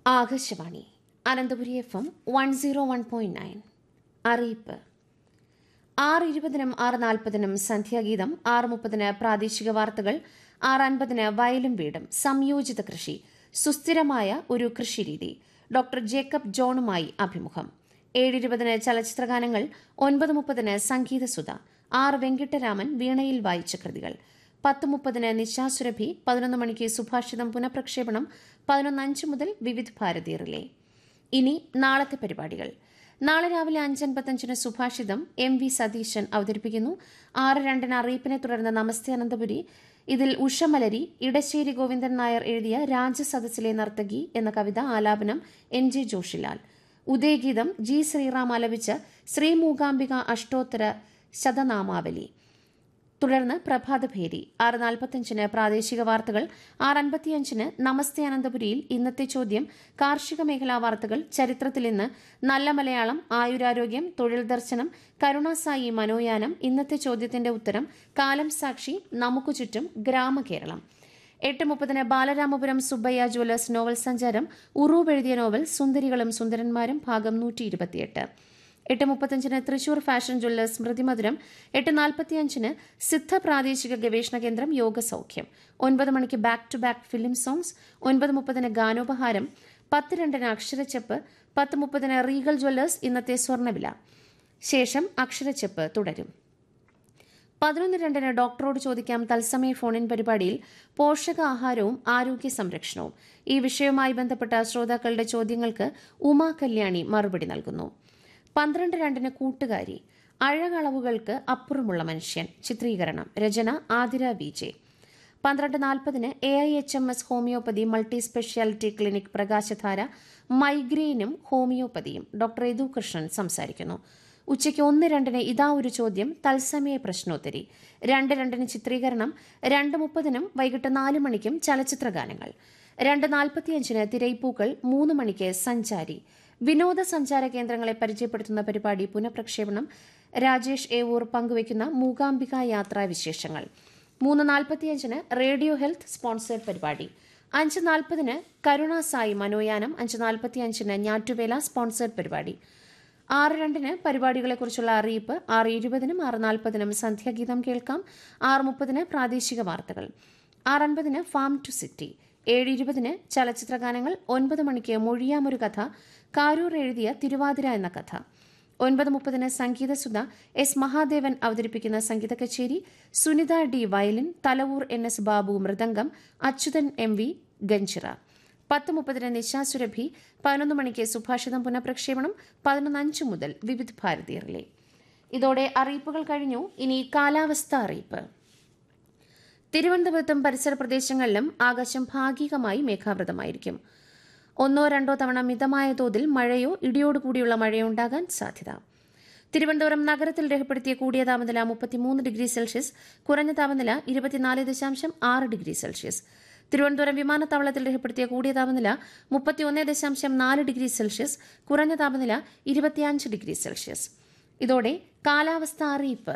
Akashvani Ananthapuri F M one zero one point nine അറിയിപ്പ് ആറ് ഇരുപതിനും ആറ് നാൽപ്പതിനും സന്ധ്യാഗീതം ആറ് മുപ്പതിന് പ്രാദേശിക വാർത്തകൾ ആറ് അൻപതിന് വയലും വീടും സംയോജിത കൃഷി സുസ്ഥിരമായ ഒരു കൃഷിരീതി ഡോക്ടർ ജേക്കബ് ജോണുമായി അഭിമുഖം ഏഴ് ഇരുപതിന് ചലച്ചിത്രഗാനങ്ങൾ ഒൻപത് മുപ്പതിന് സംഗീതസുധ ആറ് വെങ്കിട്ടരാമൻ വീണയിൽ വായിച്ച കൃതികൾ പത്ത് മുപ്പതിന് നിശാസുരഭി പതിനൊന്ന് മണിക്ക് സുഭാഷിതം പുനഃപ്രക്ഷേപണം പതിനൊന്ന് അഞ്ച് മുതൽ വിവിധ് ഭാരതി റിലേ ഇനി നാളത്തെ പരിപാടികൾ നാളെ രാവിലെ അഞ്ചൻപത്തഞ്ചിന് സുഭാഷിതം എം വി സതീശൻ അവതരിപ്പിക്കുന്നു ആറ് രണ്ടിന് അറിയിപ്പിനെ തുടർന്ന് നമസ്തേ അനന്തപുരി ഇതിൽ ഉഷമലരി ഇടശ്ശേരി ഗോവിന്ദൻ നായർ എഴുതിയ രാജസദസ്സിലെ നർത്തകി എന്ന കവിത ആലാപനം N J Joshilal Udayageetham G Sreeram ആലപിച്ച ശ്രീ മൂകാംബിക അഷ്ടോത്തര ശതനാമാവലി തുടർന്ന് പ്രഭാതഭേരി ആറ് നാൽപ്പത്തിയഞ്ചിന് പ്രാദേശിക വാർത്തകൾ ആറ് അൻപത്തിയഞ്ചിന് നമസ്തേ അനന്തപുരിയിൽ ഇന്നത്തെ ചോദ്യം കാർഷിക മേഖലാ വാർത്തകൾ ചരിത്രത്തിൽ ഇന്ന് നല്ല മലയാളം ആയുരാരോഗ്യം തൊഴിൽ ദർശനം കരുണാസായി മനോയാനം ഇന്നത്തെ ചോദ്യത്തിന്റെ ഉത്തരം കാലം സാക്ഷി നമുക്കു ചുറ്റും ഗ്രാമകേരളം എട്ട് മുപ്പതിന് ബാലരാമപുരം സുബ്ബയ്യ ജ്വല്ലേഴ്സ് നോവൽ സഞ്ചാരം ഉറൂബ് എഴുതിയ നോവൽ സുന്ദരികളും സുന്ദരന്മാരും ഭാഗം നൂറ്റി ഇരുപത്തിയെട്ട് എട്ട് മുപ്പത്തഞ്ചിന് തൃശൂർ ഫാഷൻ ജ്വല്ലേഴ്സ് സ്മൃതിമധുരം എട്ട് നാൽപ്പത്തിയഞ്ചിന് സിദ്ധ പ്രാദേശിക ഗവേഷണ കേന്ദ്രം യോഗസൗഖ്യം ഒൻപത് മണിക്ക് back to back film songs ഒൻപത് മുപ്പതിന് ഗാനോപഹാരം പത്ത് രണ്ടിന് അക്ഷരച്ചെപ്പ് പത്ത് മുപ്പതിന് റീഗൽ ജ്വല്ലേഴ്സ് ഇന്നത്തെ സ്വർണ്ണവില ശേഷം അക്ഷരച്ചെപ്പ് തുടരും പതിനൊന്ന് രണ്ടിന് ഡോക്ടറോട് ചോദിക്കാം തത്സമയ ഫോണിൻ പരിപാടിയിൽ പോഷകാഹാരവും ആരോഗ്യ സംരക്ഷണവും ഈ വിഷയവുമായി ബന്ധപ്പെട്ട ശ്രോതാക്കളുടെ ചോദ്യങ്ങൾക്ക് ഉമാ കല്യാണി മറുപടി നൽകുന്നു പന്ത്രണ്ട് രണ്ടിന് കൂട്ടുകാരി അഴകളവുകൾക്ക് അപ്പുറമുള്ള മനുഷ്യൻ ചിത്രീകരണം രചന ആതിര വി ജെ പന്ത്രണ്ട് നാൽപ്പതിന് A I H M S homeopathy multi speciality clinic Prakashadhara മൈഗ്രെയിനും ഹോമിയോപ്പതിയും ഡോക്ടർ യദു കൃഷ്ണൻ സംസാരിക്കുന്നു ഉച്ചയ്ക്ക് ഒന്ന് രണ്ടിന് ഇതാ ഒരു ചോദ്യം തത്സമയ പ്രശ്നോത്തരി രണ്ട് രണ്ടിന് ചിത്രീകരണം രണ്ട് മുപ്പതിനും വൈകിട്ട് നാല് മണിക്കും ചലച്ചിത്ര ഗാനങ്ങൾ രണ്ട് നാൽപ്പത്തിയഞ്ചിന് തിരൈപ്പൂക്കൾ മൂന്ന് മണിക്ക് സഞ്ചാരി വിനോദസഞ്ചാര കേന്ദ്രങ്ങളെ പരിചയപ്പെടുത്തുന്ന പരിപാടി പുനഃപ്രക്ഷേപണം രാജേഷ് ഏവൂർ പങ്കുവയ്ക്കുന്ന മൂകാംബിക യാത്രാ വിശേഷങ്ങൾ മൂന്ന് നാൽപ്പത്തിയഞ്ചിന് റേഡിയോ ഹെൽത്ത് സ്പോൺസേഡ് പരിപാടി അഞ്ച് നാൽപ്പതിന് കരുണ സായി മനോയാനം അഞ്ച് നാൽപ്പത്തിയഞ്ചിന് ഞാറ്റുവേല സ്പോൺസേഡ് പരിപാടി ആറ് രണ്ടിന് പരിപാടികളെക്കുറിച്ചുള്ള അറിയിപ്പ് ആറ് ഇരുപതിനും ആറ് നാൽപ്പതിനും സന്ധ്യാഗീതം കേൾക്കാം ആറ് മുപ്പതിന് പ്രാദേശിക വാർത്തകൾ ആറ് അൻപതിന് ഫാം ടു സിറ്റി ഏഴ് ഇരുപതിന് ചലച്ചിത്ര ഗാനങ്ങൾ ഒൻപത് മണിക്ക് മൊഴിയാമൊരു കഥ കാരൂർ എഴുതിയ തിരുവാതിര എന്ന കഥ ഒൻപത് മുപ്പതിന് സംഗീതസുധ എസ് മഹാദേവൻ അവതരിപ്പിക്കുന്ന സംഗീത കച്ചേരി Sunitha D violin Thalavoor N S Babu mridangam Achuthan M V ganjira പത്ത് മുപ്പതിന് നിശാസുരഭി പതിനൊന്ന് മണിക്ക് സുഭാഷിതം പുനഃപ്രക്ഷേപണം പതിനൊന്ന് അഞ്ച് മുതൽ വിവിധ് ഭാരതി റിലേ ഇതോടെ അറിയിപ്പുകൾ കഴിഞ്ഞു ഇനി കാലാവസ്ഥ അറിയിപ്പ് തിരുവനന്തപുരത്തും പരിസര പ്രദേശങ്ങളിലും ആകാശം ഭാഗികമായി മേഘാവൃതമായിരിക്കും ഒന്നോ രണ്ടോ തവണ മിതമായ തോതിൽ മഴയോ ഇടിയോടുകൂടിയുള്ള മഴയോ ഉണ്ടാകാൻ സാധ്യത തിരുവനന്തപുരം നഗരത്തിൽ രേഖപ്പെടുത്തിയ കൂടിയ താപനില മുപ്പത്തിമൂന്ന് ഡിഗ്രി സെൽഷ്യസ് കുറഞ്ഞ താപനില ഇരുപത്തിനാല് ദശാംശം ആറ് ഡിഗ്രി സെൽഷ്യസ് തിരുവനന്തപുരം വിമാനത്താവളത്തിൽ രേഖപ്പെടുത്തിയ കൂടിയ താപനില മുപ്പത്തിയൊന്ന് ദശാംശം നാല് ഡിഗ്രി സെൽഷ്യസ് കുറഞ്ഞ താപനില ഇരുപത്തിയഞ്ച് ഡിഗ്രി സെൽഷ്യസ് ഇതോടെ കാലാവസ്ഥ അറിയിപ്പ്